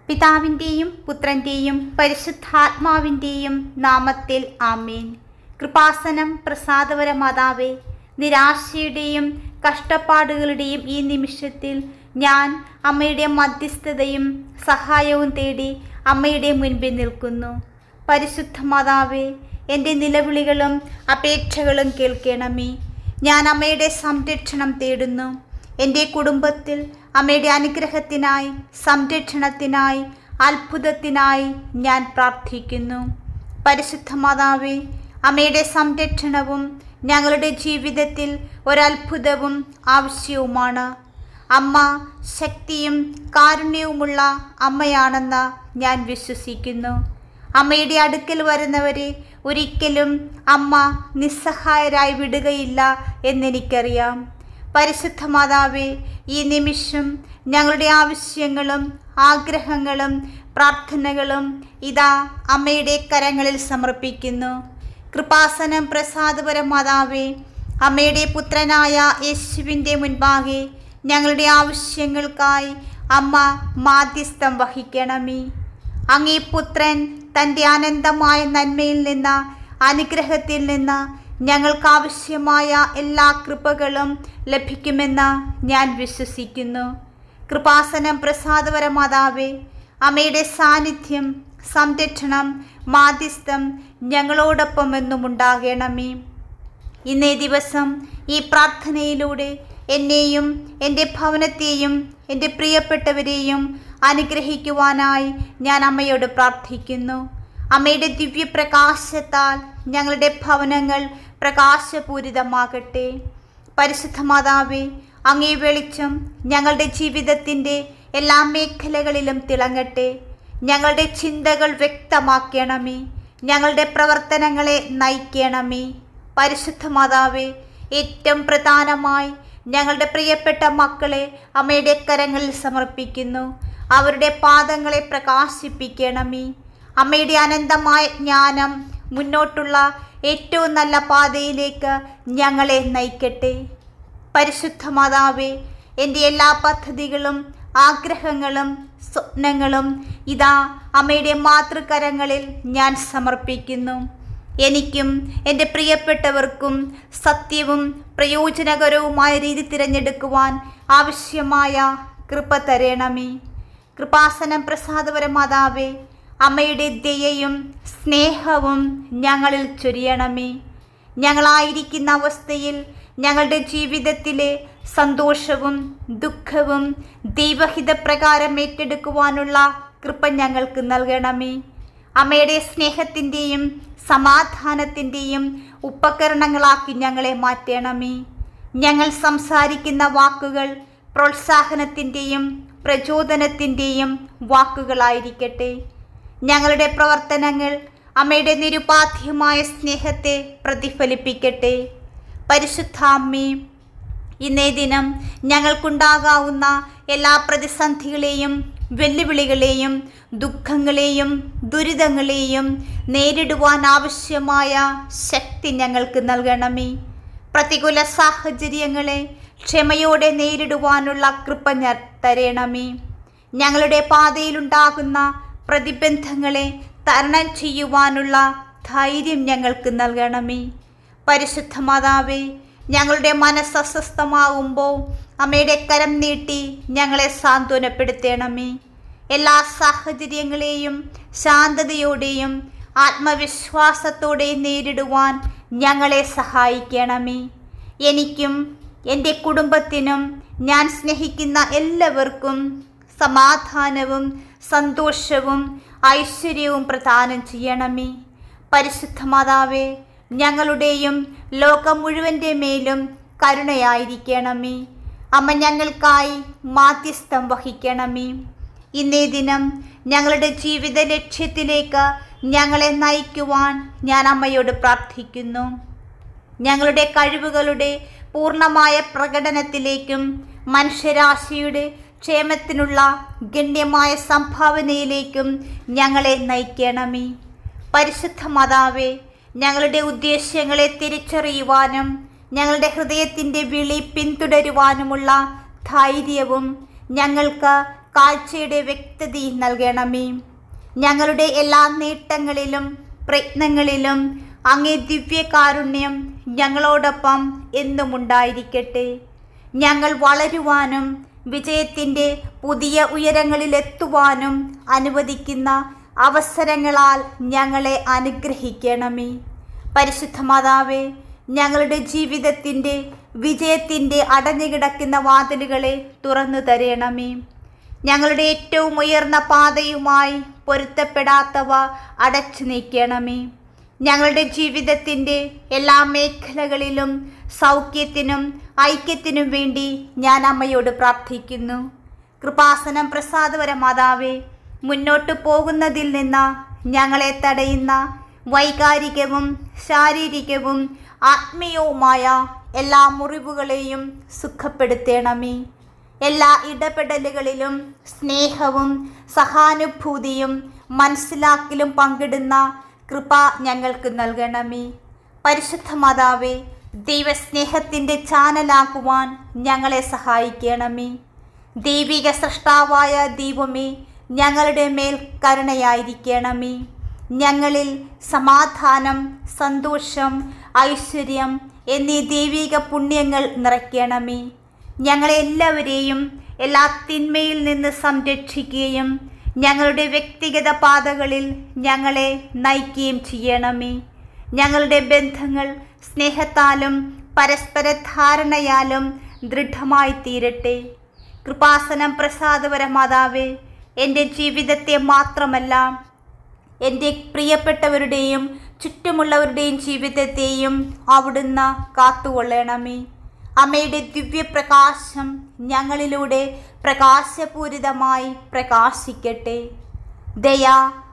പിതാവിൻ്റെയും പുത്രൻ്റെയും പരിശുദ്ധാത്മാവിൻ്റെയും നാമത്തിൽ ആമേൻ കൃപാസനം പ്രസാദവര മാതാവേ നിരാശയുടെയും കഷ്ടപ്പാടുകളുടെയും ഈ നിമിഷത്തിൽ ഞാൻ അമ്മയുടെ മധ്യസ്ഥതയും സഹായവും തേടി അമ്മയുടെ മുൻപിൽ നിൽക്കുന്നു പരിശുദ്ധ മാതാവേ എൻ്റെ നിലവിളികളും അപേക്ഷകളും കേൾക്കണമേ ഞാൻ അമ്മയുടെ സംരക്ഷണം തേടുന്നു എൻ്റെ കുടുംബത്തിൽ അമ്മയുടെ അനുഗ്രഹത്തിനായി സംരക്ഷണത്തിനായി അത്ഭുതത്തിനായി ഞാൻ പ്രാർത്ഥിക്കുന്നു പരിശുദ്ധ മാതാവേ അമ്മയുടെ സംരക്ഷണവും ഞങ്ങളുടെ ജീവിതത്തിൽ ഒരത്ഭുതവും ആവശ്യവുമാണ് അമ്മ ശക്തിയും കാരുണ്യവുമുള്ള അമ്മയാണെന്ന് ഞാൻ വിശ്വസിക്കുന്നു അമ്മയുടെ അടുക്കൽ വരുന്നവരെ ഒരിക്കലും അമ്മ നിസ്സഹായരായി വിടുകയില്ല എന്നെനിക്കറിയാം പരിശുദ്ധ മാതാവേ ഈ നിമിഷം ഞങ്ങളുടെ ആവശ്യങ്ങളും ആഗ്രഹങ്ങളും പ്രാർത്ഥനകളും ഇതാ അമ്മയുടെ കരങ്ങളിൽ സമർപ്പിക്കുന്നു കൃപാസനം പ്രസാദപര മാതാവേ അമ്മയുടെ പുത്രനായ യേശുവിൻ്റെ മുൻപാകെ ഞങ്ങളുടെ ആവശ്യങ്ങൾക്കായി അമ്മ മാധ്യസ്ഥം വഹിക്കണമേ അങ്ങേ പുത്രൻ തൻ്റെ അനന്തമായ നന്മയിൽ നിന്ന് അനുഗ്രഹത്തിൽ നിന്ന് ഞങ്ങൾക്കാവശ്യമായ എല്ലാ കൃപകളും ലഭിക്കുമെന്ന് ഞാൻ വിശ്വസിക്കുന്നു കൃപാസനം പ്രസാദപര മാതാവേ അമ്മയുടെ സാന്നിധ്യം സംരക്ഷണം മാധ്യസ്ഥം ഞങ്ങളോടൊപ്പം എന്നും ഉണ്ടാകണമേ ഇന്നേ ദിവസം ഈ പ്രാർത്ഥനയിലൂടെ എന്നെയും എൻ്റെ ഭവനത്തെയും എൻ്റെ പ്രിയപ്പെട്ടവരെയും അനുഗ്രഹിക്കുവാനായി ഞാൻ അമ്മയോട് പ്രാർത്ഥിക്കുന്നു അമ്മയുടെ ദിവ്യപ്രകാശത്താൽ ഞങ്ങളുടെ ഭവനങ്ങൾ പ്രകാശപൂരിതമാകട്ടെ പരിശുദ്ധ മാതാവേ അങ്ങേ വെളിച്ചം ഞങ്ങളുടെ ജീവിതത്തിൻ്റെ എല്ലാ മേഖലകളിലും തിളങ്ങട്ടെ ഞങ്ങളുടെ ചിന്തകൾ വ്യക്തമാക്കണമേ ഞങ്ങളുടെ പ്രവർത്തനങ്ങളെ നയിക്കണമേ പരിശുദ്ധ മാതാവേ ഏറ്റവും പ്രധാനമായി ഞങ്ങളുടെ പ്രിയപ്പെട്ട മക്കളെ അമ്മയുടെ കരങ്ങളിൽ സമർപ്പിക്കുന്നു അവരുടെ പാദങ്ങളെ പ്രകാശിപ്പിക്കണമേ അമ്മയുടെ അനന്തമായ ജ്ഞാനം മുന്നോട്ടുള്ള ഏറ്റവും നല്ല പാതയിലേക്ക് ഞങ്ങളെ നയിക്കട്ടെ പരിശുദ്ധ മാതാവേ എൻ്റെ എല്ലാ പദ്ധതികളും ആഗ്രഹങ്ങളും സ്വപ്നങ്ങളും ഇതാ അമ്മയുടെ മാതൃകരങ്ങളിൽ ഞാൻ സമർപ്പിക്കുന്നു എനിക്കും എൻ്റെ പ്രിയപ്പെട്ടവർക്കും സത്യവും പ്രയോജനകരവുമായ രീതി തിരഞ്ഞെടുക്കുവാൻ ആവശ്യമായ കൃപ തരണമേ കൃപാസനം പ്രസാദപര മാതാവേ അമ്മയുടെ ദയയും സ്നേഹവും ഞങ്ങളിൽ ചൊരിയണമേ ഞങ്ങളായിരിക്കുന്ന അവസ്ഥയിൽ ഞങ്ങളുടെ ജീവിതത്തിലെ സന്തോഷവും ദുഃഖവും ദൈവഹിതപ്രകാരം ഏറ്റെടുക്കുവാനുള്ള കൃപ ഞങ്ങൾക്ക് നൽകണമേ അമ്മയുടെ സ്നേഹത്തിൻ്റെയും സമാധാനത്തിൻ്റെയും ഉപകരണങ്ങളാക്കി ഞങ്ങളെ മാറ്റണമേ ഞങ്ങൾ സംസാരിക്കുന്ന വാക്കുകൾ പ്രോത്സാഹനത്തിൻ്റെയും പ്രചോദനത്തിൻ്റെയും വാക്കുകളായിരിക്കട്ടെ ഞങ്ങളുടെ പ്രവർത്തനങ്ങൾ അമ്മയുടെ നിരുപാധ്യമായ സ്നേഹത്തെ പ്രതിഫലിപ്പിക്കട്ടെ പരിശുദ്ധ അമ്മേ ഇന്നേ ദിനം ഞങ്ങൾക്കുണ്ടാകാവുന്ന എല്ലാ പ്രതിസന്ധികളെയും വെല്ലുവിളികളെയും ദുഃഖങ്ങളെയും ദുരിതങ്ങളെയും നേരിടുവാൻ ആവശ്യമായ ശക്തി ഞങ്ങൾക്ക് നൽകണമേ പ്രതികൂല സാഹചര്യങ്ങളെ ക്ഷമയോടെ നേരിടുവാനുള്ള കൃപ ഞ- തരണമേ ഞങ്ങളുടെ പാതയിലുണ്ടാകുന്ന പ്രതിബന്ധങ്ങളെ തരണം ചെയ്യുവാനുള്ള ധൈര്യം ഞങ്ങൾക്ക് നൽകണമേ പരിശുദ്ധ മാതാവേ ഞങ്ങളുടെ മനസ്സ് അസ്വസ്ഥമാകുമ്പോൾ അമ്മയുടെ കരം നീട്ടി ഞങ്ങളെ സാന്ത്വനപ്പെടുത്തണമേ എല്ലാ സാഹചര്യങ്ങളെയും ശാന്തതയോടെയും ആത്മവിശ്വാസത്തോടെയും നേരിടുവാൻ ഞങ്ങളെ സഹായിക്കണമേ എനിക്കും എൻ്റെ കുടുംബത്തിനും ഞാൻ സ്നേഹിക്കുന്ന എല്ലാവർക്കും സമാധാനവും സന്തോഷവും ഐശ്വര്യവും പ്രദാനം ചെയ്യണമേ പരിശുദ്ധ മാതാവേ ഞങ്ങളുടെയും ലോകം മുഴുവൻ്റെ മേലും കരുണയായിരിക്കണമേ അമ്മ ഞങ്ങൾക്കായി മാധ്യസ്ഥം വഹിക്കണമേ ഇന്നേ ദിനം ഞങ്ങളുടെ ജീവിത ലക്ഷ്യത്തിലേക്ക് ഞങ്ങളെ നയിക്കുവാൻ ഞാൻ അമ്മയോട് പ്രാർത്ഥിക്കുന്നു ഞങ്ങളുടെ കഴിവുകളുടെ പൂർണ്ണമായ പ്രകടനത്തിലേക്കും മനുഷ്യരാശിയുടെ ക്ഷേമത്തിനുള്ള ഗണ്യമായ സംഭാവനയിലേക്കും ഞങ്ങളെ നയിക്കണമേ പരിശുദ്ധ മാതാവേ ഞങ്ങളുടെ ഉദ്ദേശ്യങ്ങളെ തിരിച്ചറിയുവാനും ഞങ്ങളുടെ ഹൃദയത്തിൻ്റെ വിളി പിന്തുടരുവാനുമുള്ള ധൈര്യവും ഞങ്ങൾക്ക് കാഴ്ചയുടെ വ്യക്തതയും നൽകണമേ ഞങ്ങളുടെ എല്ലാ നേട്ടങ്ങളിലും പ്രയത്നങ്ങളിലും അങ്ങേ ദിവ്യകാരുണ്യം ഞങ്ങളോടൊപ്പം എന്നും ഉണ്ടായിരിക്കട്ടെ ഞങ്ങൾ വളരുവാനും വിജയത്തിൻ്റെ പുതിയ ഉയരങ്ങളിലെത്തുവാനും അനുവദിക്കുന്ന അവസരങ്ങളാൽ ഞങ്ങളെ അനുഗ്രഹിക്കണമേ പരിശുദ്ധ മാതാവേ ഞങ്ങളുടെ ജീവിതത്തിൻ്റെ വിജയത്തിൻ്റെ അടഞ്ഞുകിടക്കുന്ന വാതിലുകളെ തുറന്നു തരണമേ ഞങ്ങളുടെ ഏറ്റവും ഉയർന്ന പാതയുമായി പൊരുത്തപ്പെടാത്തവ അടച്ചു നീക്കണമേ ഞങ്ങളുടെ ജീവിതത്തിൻ്റെ എല്ലാ മേഖലകളിലും സൗഖ്യത്തിനും ഐക്യത്തിനും വേണ്ടി ഞാൻ അമ്മയോട് പ്രാർത്ഥിക്കുന്നു കൃപാസനം പ്രസാദവര മാതാവേ മുന്നോട്ട് പോകുന്നതിൽ നിന്ന് ഞങ്ങളെ തടയുന്ന വൈകാരികവും ശാരീരികവും ആത്മീയവുമായ എല്ലാ മുറിവുകളെയും സുഖപ്പെടുത്തണമേ എല്ലാ ഇടപെടലുകളിലും സ്നേഹവും സഹാനുഭൂതിയും മനസ്സിലാക്കലും പങ്കിടുന്ന കൃപ ഞങ്ങൾക്ക് നൽകണമേ പരിശുദ്ധ മാതാവേ ദൈവസ്നേഹത്തിൻ്റെ ചാനലാക്കുവാൻ ഞങ്ങളെ സഹായിക്കണമേ ദൈവിക സൃഷ്ടാവായ ദൈവമേ ഞങ്ങളുടെ മേൽ കരുണയായിരിക്കണമേ ഞങ്ങളിൽ സമാധാനം സന്തോഷം ഐശ്വര്യം എന്നീ ദൈവിക പുണ്യങ്ങൾ നിറയ്ക്കണമേ ഞങ്ങളെ എല്ലാവരെയും എല്ലാ തിന്മയിൽ നിന്ന് സംരക്ഷിക്കുകയും ഞങ്ങളുടെ വ്യക്തിഗത പാതകളിൽ ഞങ്ങളെ നയിക്കുകയും ചെയ്യണമേ ഞങ്ങളുടെ ബന്ധങ്ങൾ സ്നേഹത്താലും പരസ്പര ധാരണയാലും ദൃഢമായി തീരട്ടെ കൃപാസനം പ്രസാദപര മാതാവേ എൻ്റെ ജീവിതത്തെ മാത്രമല്ല എൻ്റെ പ്രിയപ്പെട്ടവരുടെയും ചുറ്റുമുള്ളവരുടെയും ജീവിതത്തെയും അവിടുന്ന് കാത്തുകൊള്ളണമേ അമ്മയുടെ ദിവ്യപ്രകാശം ഞങ്ങളിലൂടെ പ്രകാശപൂരിതമായി പ്രകാശിക്കട്ടെ ദയ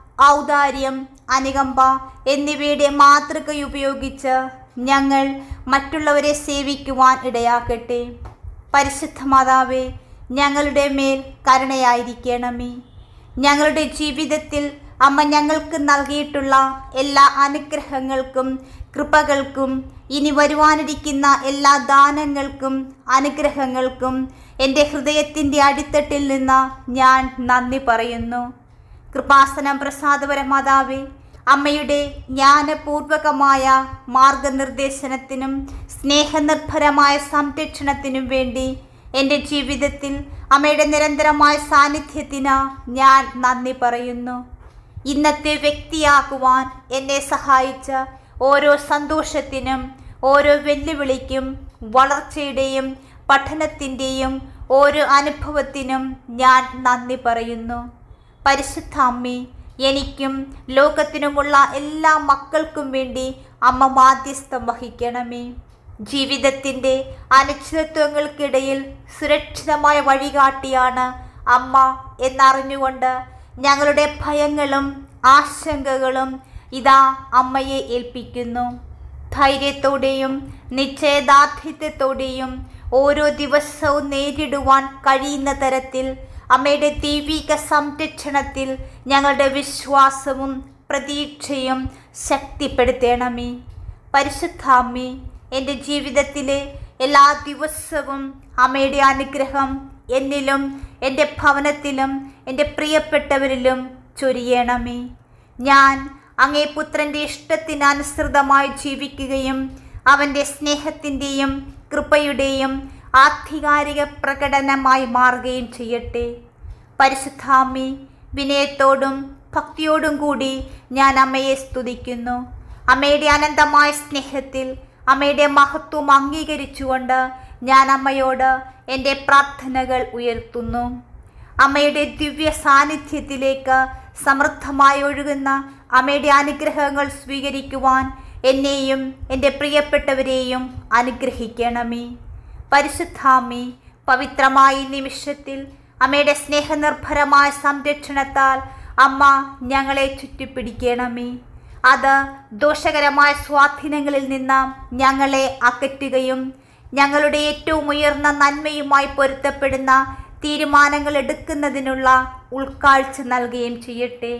ഔദാര്യം അനുകമ്പ എന്നിവയുടെ മാതൃക ഉപയോഗിച്ച് ഞങ്ങൾ മറ്റുള്ളവരെ സേവിക്കുവാൻ ഇടയാക്കട്ടെ പരിശുദ്ധ മാതാവേ ഞങ്ങളുടെ മേൽ കരുണയായിരിക്കണമേ ഞങ്ങളുടെ ജീവിതത്തിൽ അമ്മ ഞങ്ങൾക്ക് നൽകിയിട്ടുള്ള എല്ലാ അനുഗ്രഹങ്ങൾക്കും കൃപകൾക്കും ഇനി വരുവാനിരിക്കുന്ന എല്ലാ ദാനങ്ങൾക്കും അനുഗ്രഹങ്ങൾക്കും എൻ്റെ ഹൃദയത്തിൻ്റെ അടിത്തട്ടിൽ നിന്ന് ഞാൻ നന്ദി പറയുന്നു കൃപാസനം പ്രസാദപര മാതാവേ അമ്മയുടെ ജ്ഞാനപൂർവകമായ മാർഗനിർദ്ദേശനത്തിനും സ്നേഹനിർഭരമായ സംരക്ഷണത്തിനും വേണ്ടി എൻ്റെ ജീവിതത്തിൽ അമ്മയുടെ നിരന്തരമായ സാന്നിധ്യത്തിന് ഞാൻ നന്ദി പറയുന്നു ഇന്നത്തെ വ്യക്തിയാക്കുവാൻ എന്നെ സഹായിച്ച ഓരോ സന്തോഷത്തിനും ഓരോ വെല്ലുവിളിക്കും വളർച്ചയുടെയും പഠനത്തിൻ്റെയും ഓരോ അനുഭവത്തിനും ഞാൻ നന്ദി പറയുന്നു പരിശുദ്ധ അമ്മേ എനിക്കും ലോകത്തിനുമുള്ള എല്ലാ മക്കൾക്കും വേണ്ടി അമ്മ മാധ്യസ്ഥം വഹിക്കണമേ ജീവിതത്തിൻ്റെ അനിശ്ചിതത്വങ്ങൾക്കിടയിൽ സുരക്ഷിതമായ വഴികാട്ടിയാണ് അമ്മ എന്നറിഞ്ഞുകൊണ്ട് ഞങ്ങളുടെ ഭയങ്ങളും ആശങ്കകളും ഇതാ അമ്മയെ ഏൽപ്പിക്കുന്നു ധൈര്യത്തോടെയും നിശ്ചയദാർഢ്യത്തോടെയും ഓരോ ദിവസവും നേരിടുവാൻ കഴിയുന്ന തരത്തിൽ അമ്മയുടെ ദൈവിക സംരക്ഷണത്തിൽ ഞങ്ങളുടെ വിശ്വാസവും പ്രതീക്ഷയും ശക്തിപ്പെടുത്തണമേ പരിശുദ്ധ അമ്മേ എൻ്റെ ജീവിതത്തിലെ എല്ലാ ദിവസവും അമ്മയുടെ അനുഗ്രഹം എന്നിലും എൻ്റെ ഭവനത്തിലും എൻ്റെ പ്രിയപ്പെട്ടവരിലും ചൊരിയണമേ ഞാൻ അങ്ങേ പുത്രൻ്റെ ഇഷ്ടത്തിനനുസൃതമായി ജീവിക്കുകയും അവൻ്റെ സ്നേഹത്തിൻ്റെയും കൃപയുടെയും ആധികാരിക പ്രകടനമായി മാറുകയും ചെയ്യട്ടെ പരിശുദ്ധാമ്മി വിനയത്തോടും ഭക്തിയോടും കൂടി ഞാൻ അമ്മയെ സ്തുതിക്കുന്നു അമ്മയുടെ അനന്തമായ സ്നേഹത്തിൽ അമ്മയുടെ മഹത്വം അംഗീകരിച്ചുകൊണ്ട് ഞാൻ അമ്മയോട് എൻ്റെ പ്രാർത്ഥനകൾ ഉയർത്തുന്നു അമ്മയുടെ ദിവ്യ സാന്നിധ്യത്തിലേക്ക് സമൃദ്ധമായി ഒഴുകുന്ന അമ്മയുടെ അനുഗ്രഹങ്ങൾ സ്വീകരിക്കുവാൻ എന്നെയും എൻ്റെ പ്രിയപ്പെട്ടവരെയും അനുഗ്രഹിക്കണമേ പരിശുദ്ധാമ്മി പവിത്രമായ ഈ നിമിഷത്തിൽ അമ്മയുടെ സ്നേഹനിർഭരമായ സംരക്ഷണത്താൽ അമ്മ ഞങ്ങളെ ചുറ്റിപ്പിടിക്കണമേ അത് ദോഷകരമായ സ്വാധീനങ്ങളിൽ നിന്ന് ഞങ്ങളെ അകറ്റുകയും ഞങ്ങളുടെ ഏറ്റവും ഉയർന്ന നന്മയുമായി പൊരുത്തപ്പെടുന്ന തീരുമാനങ്ങൾ എടുക്കുന്നതിനുള്ള ഉൾക്കാഴ്ച നൽകുകയും ചെയ്യട്ടെ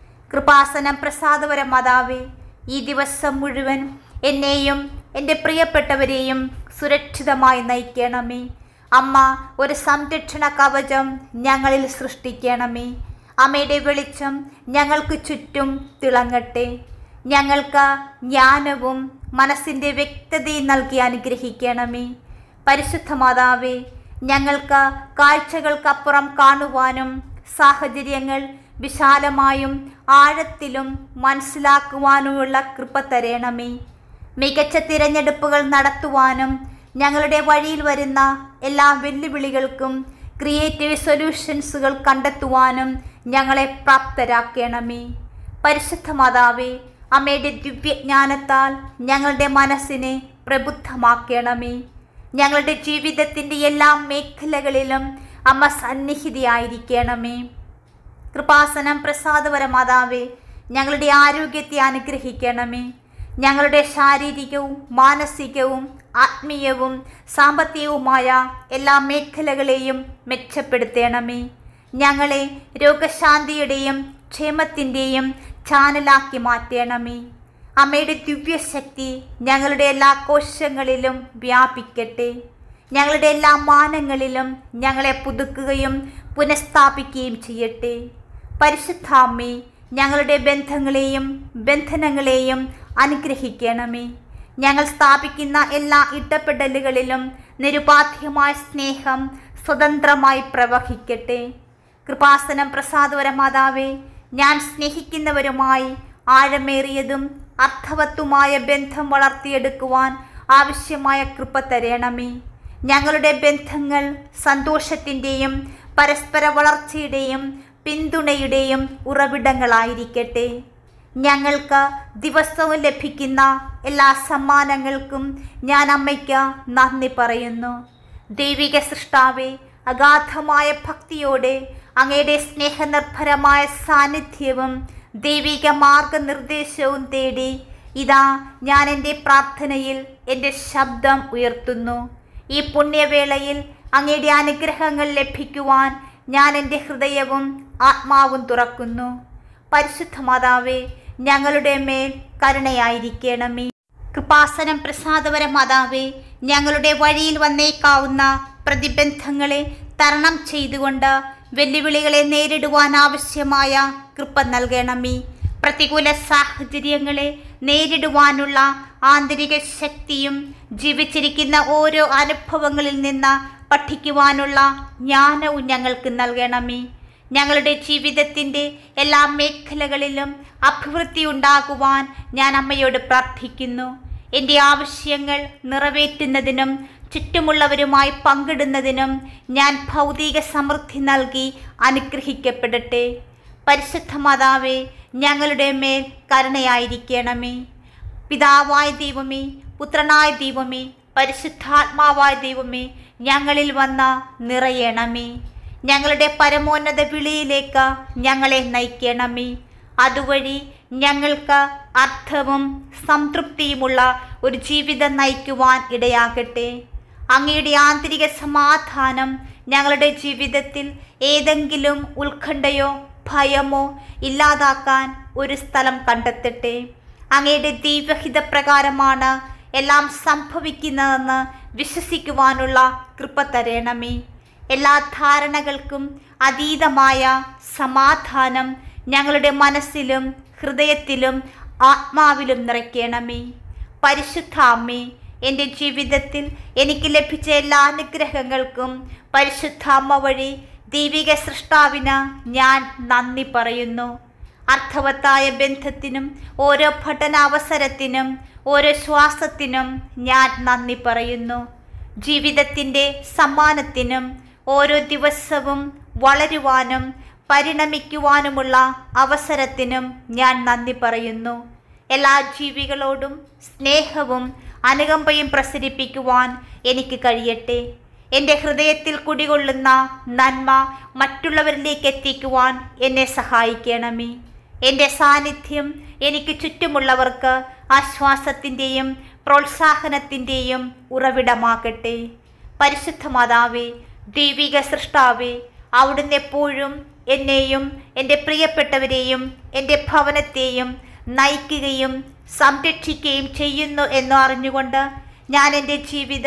കൃപാസനം പ്രസാദപര മാതാവേ ഈ ദിവസം മുഴുവൻ എന്നെയും എൻ്റെ പ്രിയപ്പെട്ടവരെയും സുരക്ഷിതമായി നയിക്കണമേ അമ്മ ഒരു സംരക്ഷണ കവചം ഞങ്ങളിൽ സൃഷ്ടിക്കണമേ അമ്മയുടെ വെളിച്ചം ഞങ്ങൾക്ക് ചുറ്റും തിളങ്ങട്ടെ ഞങ്ങൾക്ക് ജ്ഞാനവും മനസ്സിൻ്റെ വ്യക്തതയും നൽകി അനുഗ്രഹിക്കണമേ പരിശുദ്ധ മാതാവേ ഞങ്ങൾക്ക് കാഴ്ചകൾക്കപ്പുറം കാണുവാനും സാഹചര്യങ്ങൾ വിശാലമായും ആഴത്തിലും മനസ്സിലാക്കുവാനുമുള്ള കൃപ തരേണമേ മികച്ച തിരഞ്ഞെടുപ്പുകൾ നടത്തുവാനും ഞങ്ങളുടെ വഴിയിൽ വരുന്ന എല്ലാ വെല്ലുവിളികൾക്കും ക്രിയേറ്റീവ് സൊല്യൂഷൻസുകൾ കണ്ടെത്തുവാനും ഞങ്ങളെ പ്രാപ്തരാക്കണമേ പരിശുദ്ധ മാതാവേ അമ്മയുടെ ദിവ്യജ്ഞാനത്താൽ ഞങ്ങളുടെ മനസ്സിനെ പ്രബുദ്ധമാക്കണമേ ഞങ്ങളുടെ ജീവിതത്തിൻ്റെ എല്ലാ മേഖലകളിലും അമ്മ സന്നിഹിതയായിരിക്കണമേ കൃപാസനം പ്രസാദപര മാതാവേ ഞങ്ങളുടെ ആരോഗ്യത്തെ അനുഗ്രഹിക്കണമേ ഞങ്ങളുടെ ശാരീരികവും മാനസികവും ആത്മീയവും സാമ്പത്തികവുമായ എല്ലാ മേഖലകളെയും മെച്ചപ്പെടുത്തണമേ ഞങ്ങളെ രോഗശാന്തിയുടെയും ക്ഷേമത്തിൻ്റെയും ചാനലാക്കി മാറ്റണമേ അമ്മയുടെ ദിവ്യശക്തി ഞങ്ങളുടെ എല്ലാ കോശങ്ങളിലും വ്യാപിക്കട്ടെ ഞങ്ങളുടെ എല്ലാ മാനങ്ങളിലും ഞങ്ങളെ പുതുക്കുകയും പുനഃസ്ഥാപിക്കുകയും ചെയ്യട്ടെ പരിശുദ്ധാമ്മേ ഞങ്ങളുടെ ബന്ധങ്ങളെയും ബന്ധനങ്ങളെയും അനുഗ്രഹിക്കണമേ ഞങ്ങൾ സ്ഥാപിക്കുന്ന എല്ലാ ഇടപെടലുകളിലും നിരുപാധ്യമായ സ്നേഹം സ്വതന്ത്രമായി പ്രവഹിക്കട്ടെ കൃപാസനം പ്രസാദവര മാതാവേ ഞാൻ സ്നേഹിക്കുന്നവരുമായി ആഴമേറിയതും അർത്ഥവത്തുമായ ബന്ധം വളർത്തിയെടുക്കുവാൻ ആവശ്യമായ കൃപ തരയണമേ ഞങ്ങളുടെ ബന്ധങ്ങൾ സന്തോഷത്തിൻ്റെയും പരസ്പര വളർച്ചയുടെയും പിന്തുണയുടെയും ഉറവിടങ്ങളായിരിക്കട്ടെ ഞങ്ങൾക്ക് ദിവസവും ലഭിക്കുന്ന എല്ലാ സമ്മാനങ്ങൾക്കും ഞാൻ അമ്മയ്ക്ക് നന്ദി പറയുന്നു ദൈവിക സൃഷ്ടാവെ അഗാധമായ ഭക്തിയോടെ അങ്ങയുടെ സ്നേഹനിർഭരമായ സാന്നിധ്യവും ദൈവിക മാർഗനിർദ്ദേശവും തേടി ഇതാ ഞാൻ എൻ്റെ പ്രാർത്ഥനയിൽ എൻ്റെ ശബ്ദം ഉയർത്തുന്നു ഈ പുണ്യവേളയിൽ അങ്ങയുടെ അനുഗ്രഹങ്ങൾ ലഭിക്കുവാൻ ഞാൻ എൻ്റെ ഹൃദയവും ആത്മാവും തുറക്കുന്നു പരിശുദ്ധ മാതാവേ ഞങ്ങളുടെ മേൽ കരുണയായിരിക്കണമേ കൃപാസനം പ്രസാദപര മാതാവേ ഞങ്ങളുടെ വഴിയിൽ വന്നേക്കാവുന്ന പ്രതിബന്ധങ്ങളെ തരണം ചെയ്തുകൊണ്ട് വെല്ലുവിളികളെ നേരിടുവാൻ ആവശ്യമായ കൃപ നൽകണമേ പ്രതികൂല സാഹചര്യങ്ങളെ നേരിടുവാനുള്ള ആന്തരിക ശക്തിയും ജീവിച്ചിരിക്കുന്ന ഓരോ അനുഭവങ്ങളിൽ നിന്ന് പഠിക്കുവാനുള്ള ജ്ഞാനവും ഞങ്ങൾക്ക് നൽകണമേ ഞങ്ങളുടെ ജീവിതത്തിൻ്റെ എല്ലാ മേഖലകളിലും അഭിവൃദ്ധി ഉണ്ടാകുവാൻ ഞാൻ അമ്മയോട് പ്രാർത്ഥിക്കുന്നു എൻ്റെ ആവശ്യങ്ങൾ നിറവേറ്റുന്നതിനും ചുറ്റുമുള്ളവരുമായി പങ്കിടുന്നതിനും ഞാൻ ഭൗതിക സമൃദ്ധി നൽകി അനുഗ്രഹിക്കപ്പെടട്ടെ പരിശുദ്ധ മാതാവേ ഞങ്ങളുടെ മേൽ കരുണയായിരിക്കണമേ പിതാവായ ദൈവമേ പുത്രനായ ദൈവമേ പരിശുദ്ധാത്മാവായ ദൈവമേ ഞങ്ങളിൽ വന്ന നിറയണമേ ഞങ്ങളുടെ പരമോന്നത വിളിയിലേക്ക് ഞങ്ങളെ നയിക്കണമേ അതുവഴി ഞങ്ങൾക്ക് അർത്ഥവും സംതൃപ്തിയുമുള്ള ഒരു ജീവിതം നയിക്കുവാൻ ഇടയാകട്ടെ അങ്ങയുടെ ആന്തരിക സമാധാനം ഞങ്ങളുടെ ജീവിതത്തിൽ ഏതെങ്കിലും ഉത്കണ്ഠയോ ഭയമോ ഇല്ലാതാക്കാൻ ഒരു സ്ഥലം കണ്ടെത്തട്ടെ അങ്ങയുടെ ദൈവഹിത പ്രകാരമാണ് എല്ലാം സംഭവിക്കുന്നതെന്ന് വിശ്വസിക്കുവാനുള്ള കൃപ തരണമേ എല്ലാ ധാരണകൾക്കും അതീതമായ സമാധാനം ഞങ്ങളുടെ മനസ്സിലും ഹൃദയത്തിലും ആത്മാവിലും നിറയ്ക്കണമേ പരിശുദ്ധ അമ്മേ എൻ്റെ ജീവിതത്തിൽ എനിക്ക് ലഭിച്ച എല്ലാ അനുഗ്രഹങ്ങൾക്കും പരിശുദ്ധ അമ്മ വഴി ദൈവിക സൃഷ്ടാവിന് ഞാൻ നന്ദി പറയുന്നു അർത്ഥവത്തായ ബന്ധത്തിനും ഓരോ പഠനാവസരത്തിനും ഓരോ ശ്വാസത്തിനും ഞാൻ നന്ദി പറയുന്നു ജീവിതത്തിൻ്റെ സമ്മാനത്തിനും ഓരോ ദിവസവും വളരുവാനും പരിണമിക്കുവാനുമുള്ള അവസരത്തിനും ഞാൻ നന്ദി പറയുന്നു എല്ലാ ജീവികളോടും സ്നേഹവും അനുകമ്പയും പ്രസരിപ്പിക്കുവാൻ എനിക്ക് കഴിയട്ടെ എൻ്റെ ഹൃദയത്തിൽ കുടികൊള്ളുന്ന നന്മ മറ്റുള്ളവരിലേക്ക് എത്തിക്കുവാൻ എന്നെ സഹായിക്കണമേ എൻ്റെ സാന്നിധ്യം എനിക്ക് ചുറ്റുമുള്ളവർക്ക് ആശ്വാസത്തിൻ്റെയും പ്രോത്സാഹനത്തിൻ്റെയും ഉറവിടമാകട്ടെ പരിശുദ്ധ മാതാവേ ദൈവിക സൃഷ്ടാവേ അവിടുന്ന് എപ്പോഴും എന്നെയും എൻ്റെ പ്രിയപ്പെട്ടവരെയും എൻ്റെ ഭവനത്തെയും നയിക്കുകയും സംരക്ഷിക്കുകയും ചെയ്യുന്നു എന്ന് അറിഞ്ഞുകൊണ്ട് ഞാൻ എൻ്റെ ജീവിതം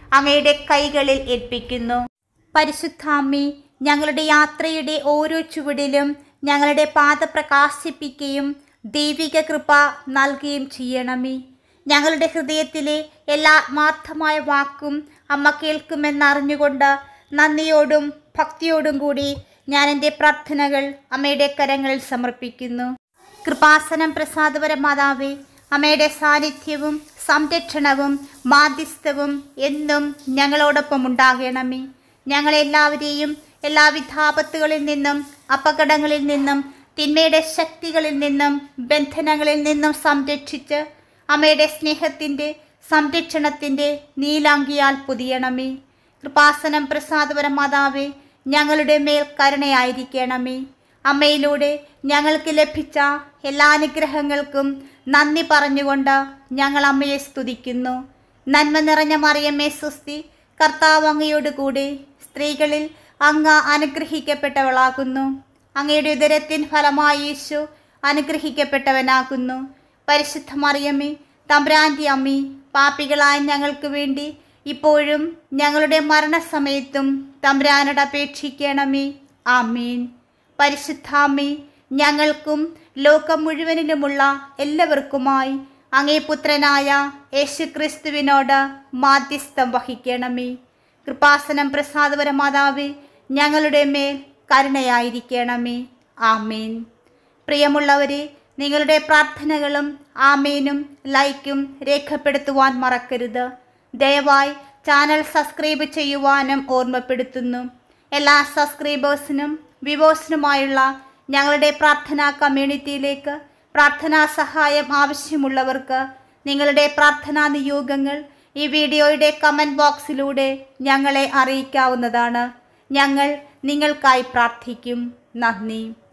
അങ്ങയുടെ കൈകളിൽ ഏൽപ്പിക്കുന്നു പരിശുദ്ധാമ്മി ഞങ്ങളുടെ യാത്രയുടെ ഓരോ ചുവടിലും ഞങ്ങളുടെ പാത പ്രകാശിപ്പിക്കുകയും ദൈവിക കൃപ നൽകുകയും ചെയ്യണമേ ഞങ്ങളുടെ ഹൃദയത്തിലെ എല്ലാ ആത്മാർത്ഥമായ വാക്കും അമ്മ കേൾക്കുമെന്നറിഞ്ഞുകൊണ്ട് നന്ദിയോടും ഭക്തിയോടും കൂടി ഞാൻ എൻ്റെ പ്രാർത്ഥനകൾ അമ്മയുടെ കരങ്ങളിൽ സമർപ്പിക്കുന്നു കൃപാസനം പ്രസാദപര മാതാവേ അമ്മയുടെ സാന്നിധ്യവും സംരക്ഷണവും മാധ്യസ്ഥവും എന്നും ഞങ്ങളോടൊപ്പം ഉണ്ടാകണമേ ഞങ്ങളെല്ലാവരെയും എല്ലാവിധ ആപത്തുകളിൽ നിന്നും അപകടങ്ങളിൽ നിന്നും തിന്മയുടെ ശക്തികളിൽ നിന്നും ബന്ധനങ്ങളിൽ നിന്നും സംരക്ഷിച്ച് അമ്മയുടെ സ്നേഹത്തിൻ്റെ സംരക്ഷണത്തിൻ്റെ നീലാങ്കിയാൽ പുതിയണമേ കൃപാസനം പ്രസാദപര മാതാവേ ഞങ്ങളുടെ മേൽ കരുണയായിരിക്കണമേ അമ്മയിലൂടെ ഞങ്ങൾക്ക് ലഭിച്ച എല്ലാ അനുഗ്രഹങ്ങൾക്കും നന്ദി പറഞ്ഞുകൊണ്ട് ഞങ്ങൾ അമ്മയെ സ്തുതിക്കുന്നു നന്മ നിറഞ്ഞ മറിയമ്മേ സുസ്തി കർത്താവ് അങ്ങയോട് കൂടെ സ്ത്രീകളിൽ അങ്ങ് അനുഗ്രഹിക്കപ്പെട്ടവളാകുന്നു അങ്ങയുടെ ഉദരത്തിൻ ഫലമായി യേശു അനുഗ്രഹിക്കപ്പെട്ടവനാകുന്നു പരിശുദ്ധ മറിയമ്മേ തമ്പ്രാൻ്റെ അമ്മി പാപ്പികളായ ഞങ്ങൾക്ക് വേണ്ടി ഇപ്പോഴും ഞങ്ങളുടെ മരണസമയത്തും തമ്പ്രാനോട് അപേക്ഷിക്കണമേ ആമീൻ പരിശുദ്ധാമ്മേ ഞങ്ങൾക്കും ലോകം മുഴുവനിലുമുള്ള എല്ലാവർക്കുമായി അങ്ങേ പുത്രനായ യേശുക്രിസ്തുവിനോട് മാധ്യസ്ഥം വഹിക്കണമേ കൃപാസനം പ്രസാദപര മാതാവേ ഞങ്ങളുടെ മേൽ കരുണയായിരിക്കണമേ ആമേൻ പ്രിയമുള്ളവരെ നിങ്ങളുടെ പ്രാർത്ഥനകളും ആമേനും ലൈക്കും രേഖപ്പെടുത്തുവാൻ മറക്കരുത് ദയവായി ചാനൽ സബ്സ്ക്രൈബ് ചെയ്യുവാനും ഓർമ്മപ്പെടുത്തുന്നു എല്ലാ സബ്സ്ക്രൈബേഴ്സിനും വിവോസിനുമായുള്ള ഞങ്ങളുടെ പ്രാർത്ഥനാ കമ്മ്യൂണിറ്റിയിലേക്ക് പ്രാർത്ഥനാ സഹായം ആവശ്യമുള്ളവർക്ക് നിങ്ങളുടെ പ്രാർത്ഥനാ നിയോഗങ്ങൾ ഈ വീഡിയോയുടെ കമൻറ്റ് ബോക്സിലൂടെ ഞങ്ങളെ അറിയിക്കാവുന്നതാണ് ഞങ്ങൾ നിങ്ങൾക്കായി പ്രാർത്ഥിക്കും നന്ദി